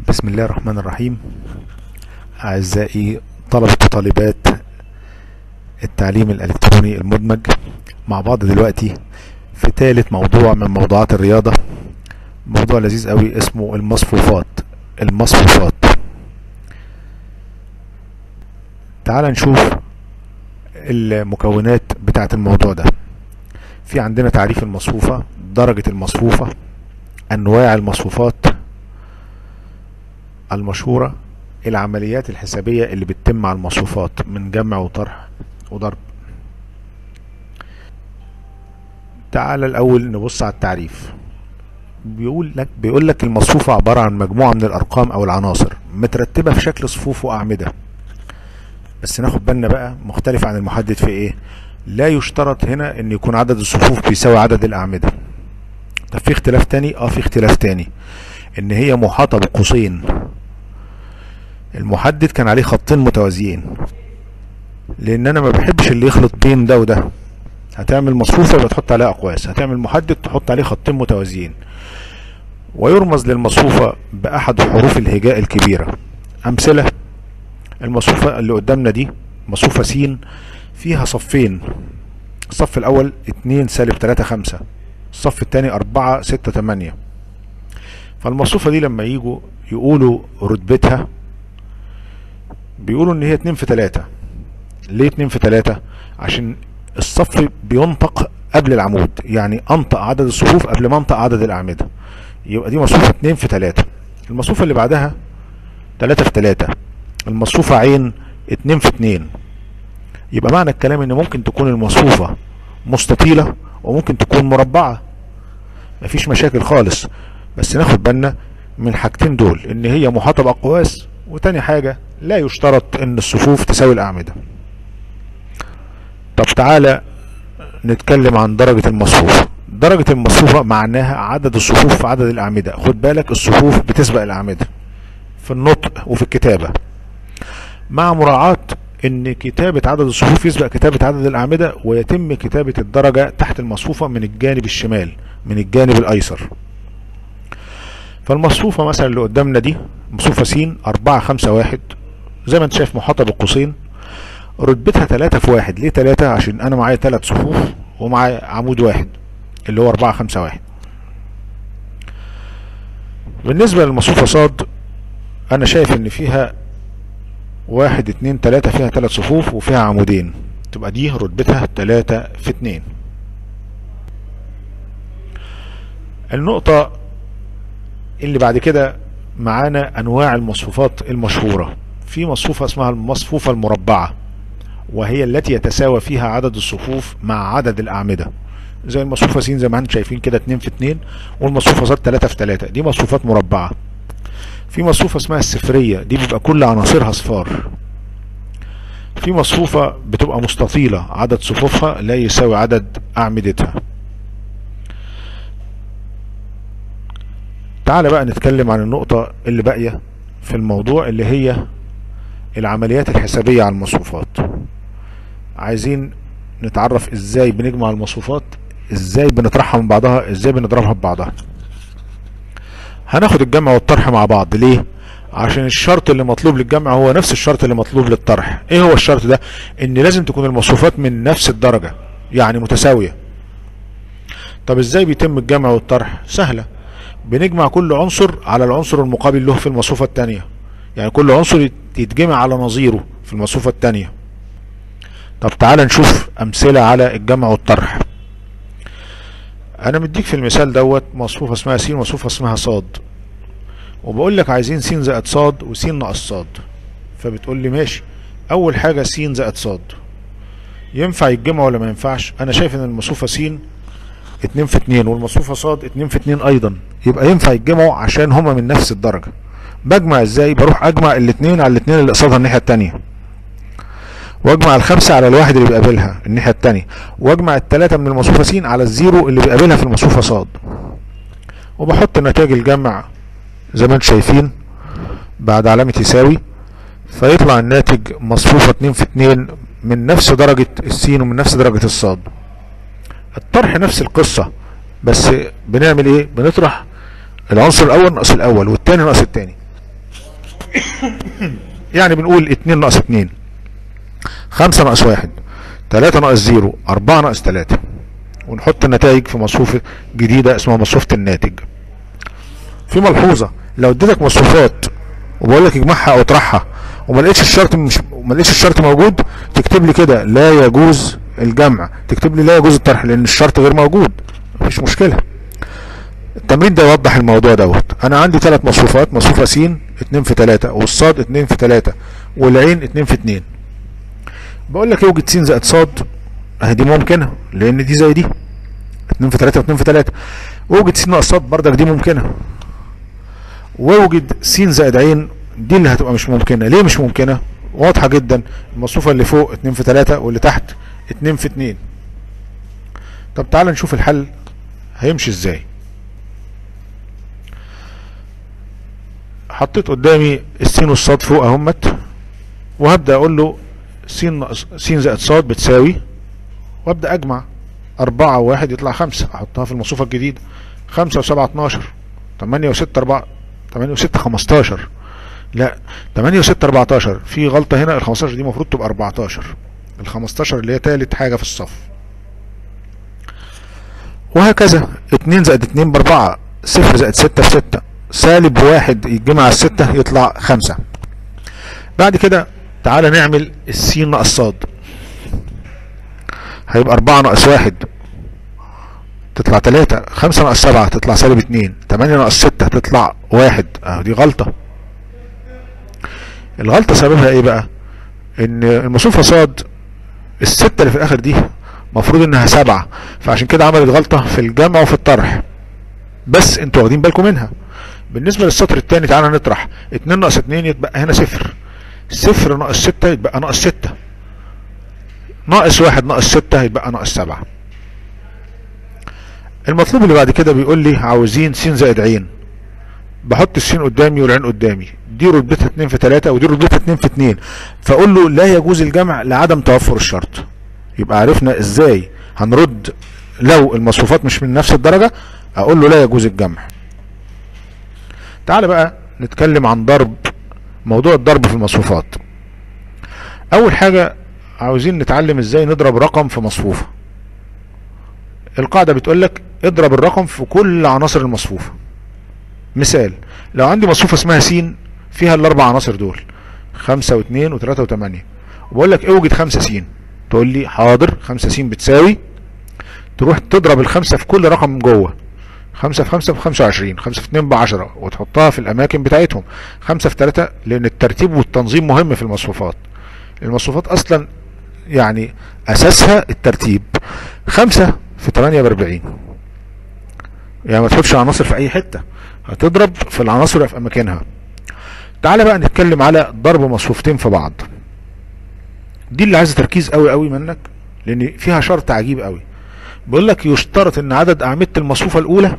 بسم الله الرحمن الرحيم أعزائي طلبة وطالبات التعليم الإلكتروني المدمج مع بعض دلوقتي في ثالث موضوع من موضوعات الرياضة موضوع لذيذ قوي اسمه المصفوفات المصفوفات تعال نشوف المكونات بتاعة الموضوع ده في عندنا تعريف المصفوفة درجة المصفوفة أنواع المصفوفات المشهورة العمليات الحسابية اللي بتتم مع المصفوفات من جمع وطرح وضرب تعال الأول نبص على التعريف بيقول لك بيقول لك المصفوفة عبارة عن مجموعة من الأرقام أو العناصر مترتبة في شكل صفوف وأعمدة بس ناخد بالنا بقى مختلف عن المحدد في إيه لا يشترط هنا ان يكون عدد الصفوف بيساوي عدد الاعمدة طب في اختلاف تاني اه في اختلاف تاني ان هي محاطة بقوسين المحدد كان عليه خطين متوازيين لان انا ما بحبش اللي يخلط بين ده وده هتعمل مصفوفة يبقى تحط عليها اقواس هتعمل محدد تحط عليه خطين متوازيين ويرمز للمصفوفة باحد حروف الهجاء الكبيرة امثلة المصفوفة اللي قدامنا دي مصفوفة س فيها صفين الصف الاول اتنين سالب تلاتة خمسة الصف التاني اربعة ستة تمانية فالمصفوفة دي لما يجوا يقولوا رتبتها بيقولوا ان هي اتنين في تلاتة ليه اتنين في تلاتة عشان الصف بينطق قبل العمود يعني انطق عدد الصفوف قبل ما انطق عدد الاعمدة يبقى دي مصفوفة اتنين في تلاتة المصفوفة اللي بعدها تلاتة في تلاتة المصفوفة عين اتنين في اتنين يبقى معنى الكلام ان ممكن تكون المصفوفة مستطيلة وممكن تكون مربعة مفيش مشاكل خالص بس ناخد بالنا من حاجتين دول ان هي محاطة باقواس وتاني حاجة لا يشترط ان الصفوف تساوي الاعمدة طب تعالى نتكلم عن درجة المصفوفة درجة المصفوفة معناها عدد الصفوف في عدد الاعمدة خد بالك الصفوف بتسبق الاعمدة في النطق وفي الكتابة مع مراعاة ان كتابة عدد الصفوف يسبق كتابة عدد الاعمدة ويتم كتابة الدرجة تحت المصفوفة من الجانب الشمال من الجانب الايسر فالمصفوفة مثلا اللي قدامنا دي مصفوفة س اربعة خمسة واحد زي ما انت شايف محاطة بالقوسين رتبتها تلاتة في واحد ليه تلاتة عشان انا معايا تلات صفوف ومعايا عمود واحد اللي هو اربعة خمسة واحد بالنسبة للمصفوفة صاد انا شايف ان فيها واحد اتنين تلاتة فيها تلات صفوف وفيها عمودين تبقى دي رتبتها تلاتة في اتنين النقطة اللي بعد كده معانا انواع المصفوفات المشهورة في مصفوفة اسمها المصفوفة المربعة وهي التي يتساوى فيها عدد الصفوف مع عدد الاعمدة زي المصفوفة س زي ما انتم شايفين كده اتنين في اتنين والمصفوفة صاد تلاتة في تلاتة دي مصفوفات مربعة في مصفوفة اسمها السفرية دي بيبقى كل عناصرها صفار في مصفوفة بتبقى مستطيلة عدد صفوفها لا يساوي عدد أعمدتها تعال بقى نتكلم عن النقطة اللي باقية في الموضوع اللي هي العمليات الحسابية على المصفوفات عايزين نتعرف ازاي بنجمع المصفوفات ازاي بنطرحها من بعضها ازاي بنضربها ببعضها هناخد الجمع والطرح مع بعض ليه عشان الشرط اللي مطلوب للجمع هو نفس الشرط اللي مطلوب للطرح ايه هو الشرط ده ان لازم تكون المصفوفات من نفس الدرجة يعني متساوية طب ازاي بيتم الجمع والطرح سهلة بنجمع كل عنصر على العنصر المقابل له في المصفوفة التانية يعني كل عنصر يتجمع على نظيره في المصفوفة التانية طب تعال نشوف امثلة على الجمع والطرح انا مديك في المثال دوت مصفوفه اسمها س ومصفوفه اسمها صاد وبقول لك عايزين س زائد صاد وس ناقص صاد فبتقول لي ماشي اول حاجه س زائد صاد ينفع يتجمع ولا ما ينفعش انا شايف ان المصفوفه س اتنين في اتنين والمصفوفه صاد اتنين في اتنين ايضا يبقى ينفع يتجمعوا عشان هما من نفس الدرجه بجمع ازاي بروح اجمع الاتنين على الاتنين اللي قصادها الناحيه التانيه واجمع الخمسة على الواحد اللي بيقابلها الناحية التانية واجمع التلاتة من المصفوفة س على الزيرو اللي بيقابلها في المصفوفة صاد وبحط نتائج الجمع زي ما انتم شايفين بعد علامة يساوي فيطلع الناتج مصفوفة اتنين في اتنين من نفس درجة السين ومن نفس درجة الصاد الطرح نفس القصة بس بنعمل ايه بنطرح العنصر الاول ناقص الاول والتاني ناقص التاني يعني بنقول اتنين ناقص اتنين خمسة ناقص واحد تلاتة ناقص زيرو اربعة ناقص تلاتة ونحط النتائج في مصفوفة جديدة اسمها مصفوفة الناتج في ملحوظة لو اديتك مصفوفات وبقول لك اجمعها او اطرحها وما لقيتش الشرط مش ما لقيتش الشرط موجود تكتب لي كده لا يجوز الجمع تكتب لي لا يجوز الطرح لان الشرط غير موجود مفيش مشكلة التمرين ده يوضح الموضوع دوت انا عندي ثلاث مصفوفات مصفوفة س 2 في 3 والصاد 2 في 3 والعين 2 في 2 بقول لك يوجد س زائد صاد اهي دي ممكنة لان دي زي دي 2 في 3 و2 في 3 وجد س ناقص صاد بردك دي ممكنة ووجد س زائد عين دي اللي هتبقى مش ممكنة ليه مش ممكنة واضحة جدا المصفوفة اللي فوق 2 في 3 واللي تحت 2 في 2 طب تعال نشوف الحل هيمشي ازاي حطيت قدامي السين والصاد فوق اهمت وهبدأ اقول له س ناقص س زائد صاد بتساوي وابدأ اجمع اربعة وواحد يطلع خمسة احطها في المصفوفة الجديدة خمسة وسبعة اتناشر تمانية وستة اربعة تمانية وستة خمستاشر لا تمانية وستة اربعتاشر في غلطة هنا الخمستاشر دي المفروض تبقى اربعتاشر الخمستاشر اللي هي تالت حاجة في الصف وهكذا اتنين زائد اتنين باربعة صفر زائد ستة في ستة سالب واحد يتجمع على الستة يطلع خمسة بعد كده تعالى نعمل السين ناقص صاد هيبقى أربعة ناقص واحد تطلع تلاتة خمسة ناقص سبعة تطلع سالب اتنين تمانية ناقص ستة تطلع واحد اه دي غلطة الغلطة سببها ايه بقى ان المصروفة صاد الستة اللي في الاخر دي مفروض انها سبعة فعشان كده عملت غلطة في الجمع وفي الطرح بس انتوا واخدين بالكم منها بالنسبة للسطر الثاني تعالى نطرح اتنين ناقص اتنين يتبقى هنا صفر صفر ناقص ستة يتبقى ناقص ستة ناقص واحد ناقص ستة يتبقى ناقص سبعة المطلوب اللي بعد كده بيقول لي عاوزين س زائد عين بحط السين قدامي والعين قدامي دي رتبتها 2 في 3 ودي رتبتها 2 في 2 فاقول له لا يجوز الجمع لعدم توفر الشرط يبقى عرفنا ازاي هنرد لو المصفوفات مش من نفس الدرجة اقول له لا يجوز الجمع تعال بقى نتكلم عن ضرب موضوع الضرب في المصفوفات اول حاجة عاوزين نتعلم ازاي نضرب رقم في مصفوفة القاعدة بتقول لك اضرب الرقم في كل عناصر المصفوفة مثال لو عندي مصفوفة اسمها س فيها الاربع عناصر دول خمسة واثنين وثلاثة وثمانية وبقول لك اوجد خمسة س تقول لي حاضر خمسة س بتساوي تروح تضرب الخمسة في كل رقم جوه خمسة في خمسة بخمسة وعشرين خمسة في اتنين بعشرة وتحطها في الأماكن بتاعتهم خمسة في تلاتة لأن الترتيب والتنظيم مهم في المصفوفات المصفوفات أصلا يعني أساسها الترتيب خمسة في تمانية بأربعين يعني ما تحطش عناصر في أي حتة هتضرب في العناصر اللي في أماكنها تعالى بقى نتكلم على ضرب مصفوفتين في بعض دي اللي عايزة تركيز قوي قوي منك لأن فيها شرط عجيب قوي بيقول لك يشترط ان عدد اعمدة المصفوفة الاولى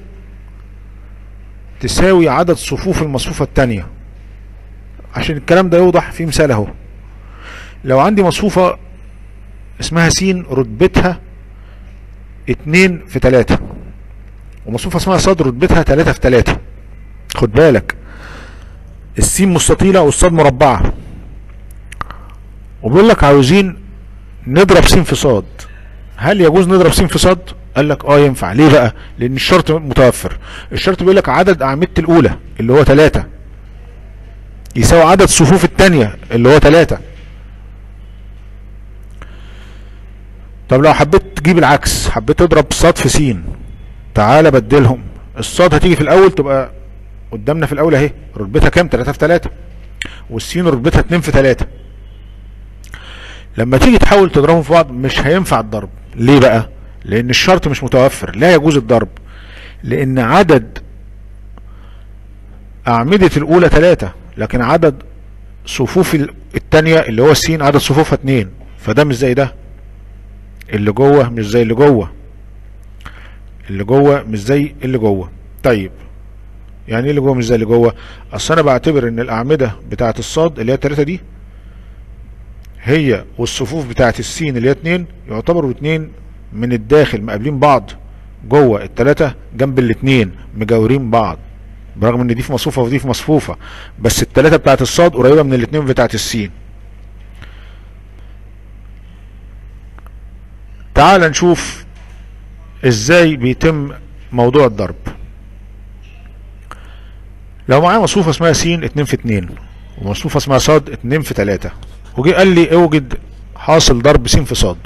تساوي عدد صفوف المصفوفة الثانية عشان الكلام ده يوضح في مثال اهو لو عندي مصفوفة اسمها س رتبتها اتنين في تلاتة ومصفوفة اسمها ص رتبتها تلاتة في تلاتة خد بالك السين مستطيلة والصاد مربعة وبيقول لك عاوزين نضرب س في صاد هل يجوز نضرب س في صاد قال لك اه ينفع ليه بقى لان الشرط متوفر الشرط بيقول لك عدد اعمدة الاولى اللي هو 3 يساوي عدد صفوف الثانية اللي هو 3 طب لو حبيت تجيب العكس حبيت تضرب صاد في س تعالى بدلهم الصاد هتيجي في الاول تبقى قدامنا في الاول اهي رتبتها كام 3 في 3 والسين رتبتها 2 في 3 لما تيجي تحاول تضربهم في بعض مش هينفع الضرب ليه بقى لان الشرط مش متوفر لا يجوز الضرب لان عدد اعمدة الاولى ثلاثة لكن عدد صفوف التانية اللي هو السين عدد صفوفها اتنين فده مش زي ده اللي جوه مش زي اللي جوه اللي جوه مش زي اللي جوه طيب يعني ايه اللي جوه مش زي اللي جوه اصل انا بعتبر ان الاعمدة بتاعت الصاد اللي هي التلاتة دي هي والصفوف بتاعت السين اللي هي اتنين يعتبروا اتنين من الداخل مقابلين بعض جوه التلاتة جنب الاتنين مجاورين بعض برغم ان دي في مصفوفة ودي في مصفوفة بس التلاتة بتاعت الصاد قريبة من الاتنين بتاعت السين تعال نشوف ازاي بيتم موضوع الضرب لو معايا مصفوفة اسمها س اتنين في اتنين ومصفوفة اسمها صاد اتنين في تلاتة وجي قال لي اوجد حاصل ضرب س في صاد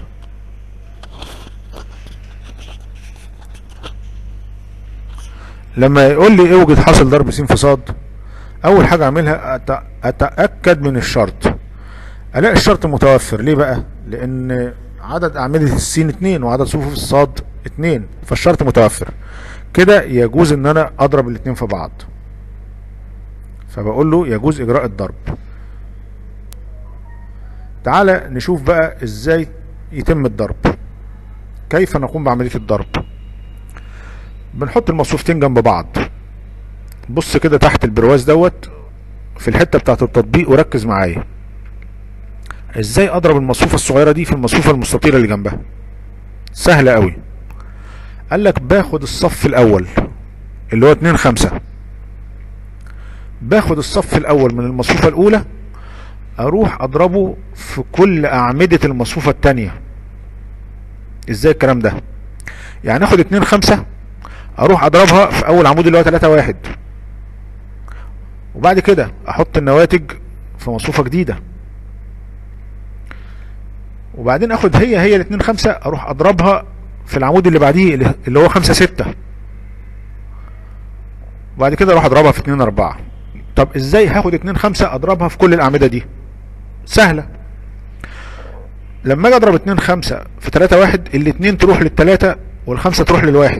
لما يقول لي اوجد حاصل ضرب س في صاد اول حاجة اعملها أت- اتأكد من الشرط الاقي الشرط متوفر ليه بقى لان عدد اعمدة السين اتنين وعدد صفوف الصاد اتنين فالشرط متوفر كده يجوز ان انا اضرب الاتنين في بعض فبقول له يجوز اجراء الضرب تعالى نشوف بقى ازاي يتم الضرب كيف نقوم بعملية الضرب بنحط المصفوفتين جنب بعض بص كده تحت البرواز دوت في الحتة بتاعت التطبيق وركز معايا ازاي اضرب المصفوفة الصغيرة دي في المصفوفة المستطيلة اللي جنبها سهلة قوي قال لك باخد الصف الاول اللي هو 2 5 باخد الصف الاول من المصفوفة الاولى اروح اضربه في كل اعمدة المصفوفة التانية ازاي الكلام ده يعني اخد 2 5 اروح اضربها في اول عمود اللي هو 3 1 وبعد كده احط النواتج في مصفوفة جديدة وبعدين اخد هي هي الاتنين خمسة اروح اضربها في العمود اللي بعديه اللي- اللي هو خمسة ستة وبعد كده اروح اضربها في اتنين اربعة طب ازاي هاخد اتنين خمسة اضربها في كل الاعمدة دي سهلة لما اجي اضرب اتنين خمسة في تلاتة واحد الاتنين تروح للتلاتة والخمسة تروح للواحد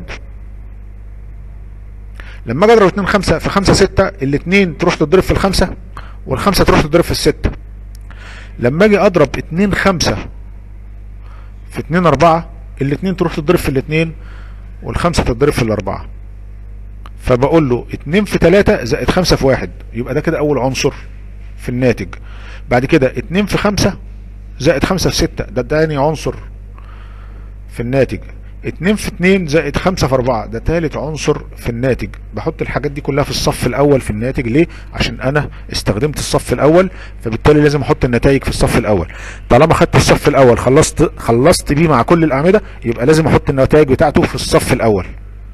لما اجي اضرب اتنين خمسة في خمسة ستة الاتنين تروح تضرب في الخمسة والخمسة تروح تضرب في الستة لما اجي اضرب اتنين خمسة في اتنين اربعة الاتنين تروح تضرب في الاتنين والخمسة تضرب في الاربعة فبقول له اتنين في تلاتة زائد خمسة في واحد يبقى ده كده اول عنصر في الناتج بعد كده اتنين في خمسة زائد خمسة في ستة ده تاني عنصر في الناتج اتنين في اتنين زائد خمسة في اربعة ده تالت عنصر في الناتج بحط الحاجات دي كلها في الصف الاول في الناتج ليه عشان انا استخدمت الصف الاول فبالتالي لازم احط النتائج في الصف الاول طالما خدت الصف الاول خلصت خلصت بيه مع كل الاعمدة يبقى لازم احط النتائج بتاعته في الصف الاول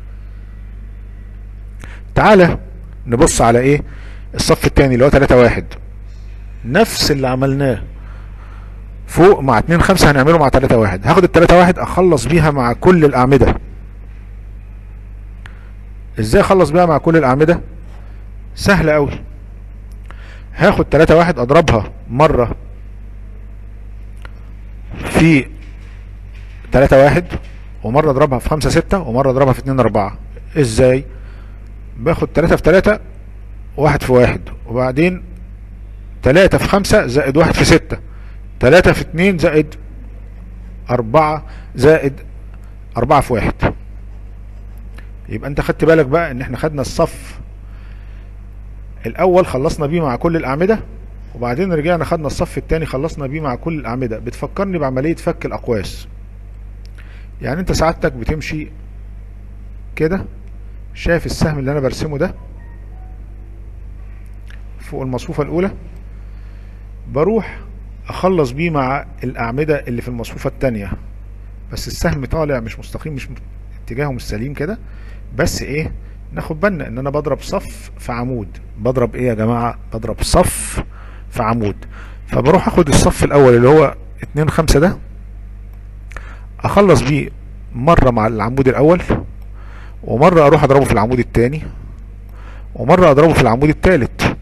تعالى نبص على ايه الصف الثاني اللي هو 3 1 نفس اللي عملناه فوق مع 2 5 هنعمله مع 3 1 هاخد ال 3 1 اخلص بيها مع كل الاعمده ازاي اخلص بيها مع كل الاعمده سهله قوي هاخد 3 1 اضربها مره في 3 1 ومره اضربها في 5 6 ومره اضربها في 2 4 ازاي باخد 3 في 3 واحد في واحد وبعدين 3 في 5 زائد واحد في 6 3 في 2 زائد 4 زائد 4 في واحد يبقى انت خدت بالك بقى ان احنا خدنا الصف الاول خلصنا بيه مع كل الاعمده وبعدين رجعنا خدنا الصف الثاني خلصنا بيه مع كل الاعمده بتفكرني بعمليه فك الاقواس يعني انت سعادتك بتمشي كده شايف السهم اللي انا برسمه ده فوق المصفوفة الاولى بروح اخلص بيه مع الاعمدة اللي في المصفوفة التانية بس السهم طالع مش مستقيم مش م- اتجاهه مش سليم كده بس ايه ناخد بالنا ان انا بضرب صف في عمود بضرب ايه يا جماعة بضرب صف في عمود فبروح اخد الصف الاول اللي هو اتنين خمسة ده اخلص بيه مرة مع العمود الاول ومرة اروح اضربه في العمود التاني ومرة اضربه في العمود التالت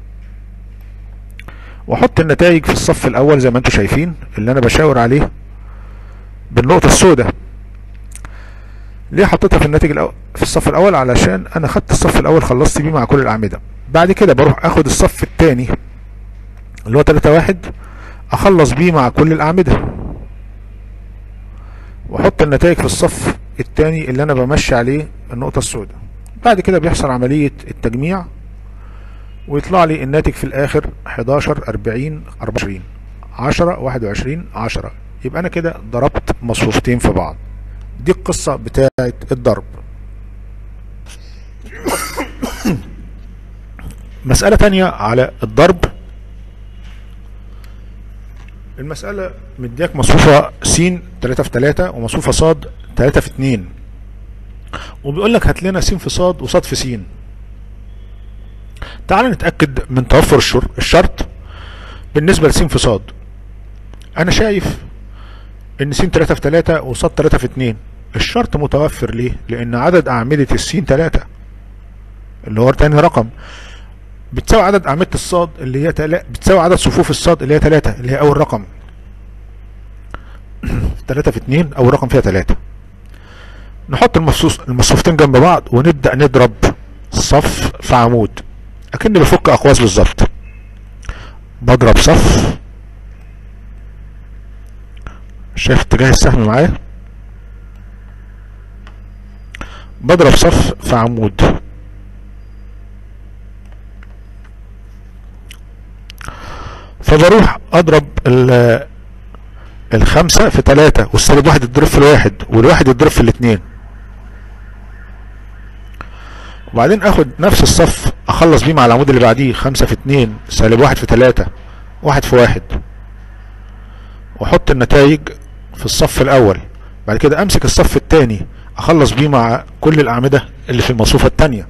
واحط النتائج في الصف الاول زي ما انتم شايفين اللي انا بشاور عليه بالنقطة السوداء ليه حطيتها في الناتج الأول في الصف الاول علشان انا خدت الصف الاول خلصت بيه مع كل الاعمدة بعد كده بروح اخد الصف التاني اللي هو 3 واحد اخلص بيه مع كل الاعمدة واحط النتائج في الصف التاني اللي انا بمشي عليه النقطة السوداء بعد كده بيحصل عملية التجميع ويطلع لي الناتج في الاخر 11 40 24 10 21 10 يبقى انا كده ضربت مصفوفتين في بعض دي القصة بتاعت الضرب مسألة تانية على الضرب المسألة مدياك مصفوفة س 3 في 3 ومصفوفة ص 3 في 2 وبيقول لك هات لنا س في ص وص في س تعال نتأكد من توفر الشر- الشرط بالنسبة لس في ص أنا شايف إن س 3 في 3 وص 3 في 2 الشرط متوفر ليه؟ لأن عدد أعمدة السين 3 اللي هو تاني رقم بتساوي عدد أعمدة الصاد اللي هي تلا... بتساوي عدد صفوف الصاد اللي هي 3 اللي هي أول رقم 3 في 2 أول رقم فيها 3 نحط المصفوف المصفوفتين جنب بعض ونبدأ نضرب صف في عمود أكني بفك أقواس بالظبط بضرب صف شايف اتجاه السهم معايا بضرب صف في عمود فبروح اضرب ال- الخمسة في تلاتة والسالب واحد يتضرب في الواحد والواحد يتضرب في الاتنين وبعدين اخد نفس الصف اخلص بيه مع العمود اللي بعديه خمسة في اتنين سالب واحد في تلاتة واحد في واحد واحط النتائج في الصف الاول بعد كده امسك الصف التاني اخلص بيه مع كل الاعمدة اللي في المصفوفة التانية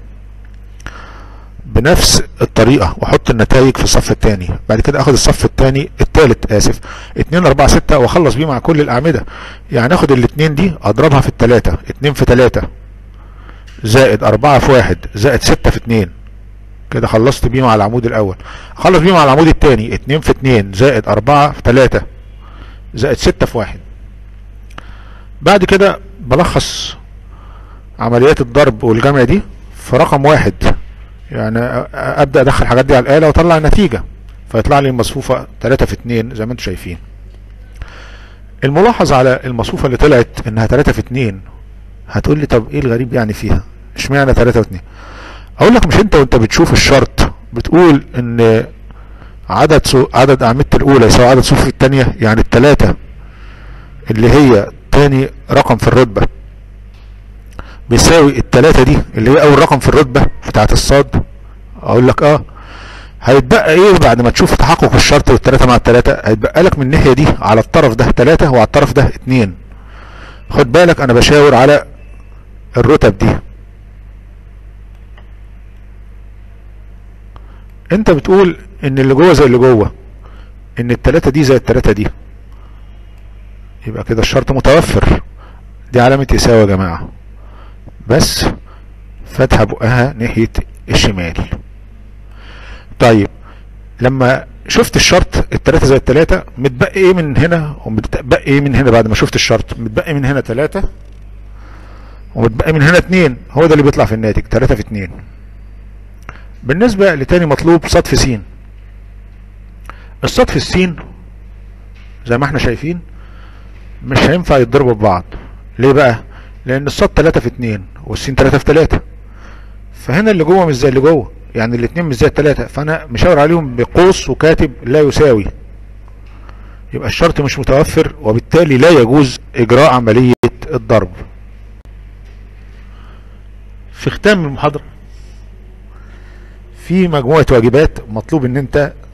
بنفس الطريقة واحط النتائج في الصف التاني بعد كده اخد الصف التاني التالت اسف اتنين اربعة ستة واخلص بيه مع كل الاعمدة يعني اخد الاتنين دي اضربها في التلاتة اتنين في تلاتة زائد اربعة في واحد زائد ستة في اتنين كده خلصت بيه مع العمود الاول اخلص بيه مع العمود التاني اتنين في اتنين زائد اربعة في تلاتة زائد ستة في واحد بعد كده بلخص عمليات الضرب والجمع دي في رقم واحد يعني أ- ابدا ادخل الحاجات دي على الاله واطلع النتيجه فيطلع لي المصفوفه 3 في 2 زي ما انتم شايفين الملاحظ على المصفوفه اللي طلعت انها 3 في 2 هتقول لي طب ايه الغريب يعني فيها اشمعنى 3 و2 اقول لك مش انت وانت بتشوف الشرط بتقول ان عدد سو عدد اعمده الاولى يساوي عدد صفوف الثانيه يعني الثلاثه اللي هي تاني رقم في الرتبه بيساوي التلاتة دي اللي هي اول رقم في الرتبة بتاعت الصاد اقول لك اه هيتبقى ايه بعد ما تشوف تحقق الشرط والتلاتة مع التلاتة هيتبقى لك من الناحية دي على الطرف ده تلاتة وعلى الطرف ده اتنين خد بالك انا بشاور على الرتب دي انت بتقول ان اللي جوه زي اللي جوه ان التلاتة دي زي التلاتة دي يبقى كده الشرط متوفر دي علامة يساوي يا جماعة بس فاتحة بقها ناحية الشمال طيب لما شفت الشرط التلاتة زي التلاتة متبقي ايه من هنا ومتبقي ايه من هنا بعد ما شفت الشرط متبقي من هنا تلاتة ومتبقي من هنا اتنين هو ده اللي بيطلع في الناتج تلاتة في اتنين بالنسبة لتاني مطلوب صاد في س الصاد في السين زي ما احنا شايفين مش هينفع يتضربوا ببعض ليه بقى لان الصاد 3 في 2 والسين 3 في 3 فهنا اللي جوه مش زي اللي جوه يعني الاثنين مش زي الثلاثه فانا مشاور عليهم بقوس وكاتب لا يساوي يبقى الشرط مش متوفر وبالتالي لا يجوز اجراء عمليه الضرب في ختام المحاضره في مجموعه واجبات مطلوب ان انت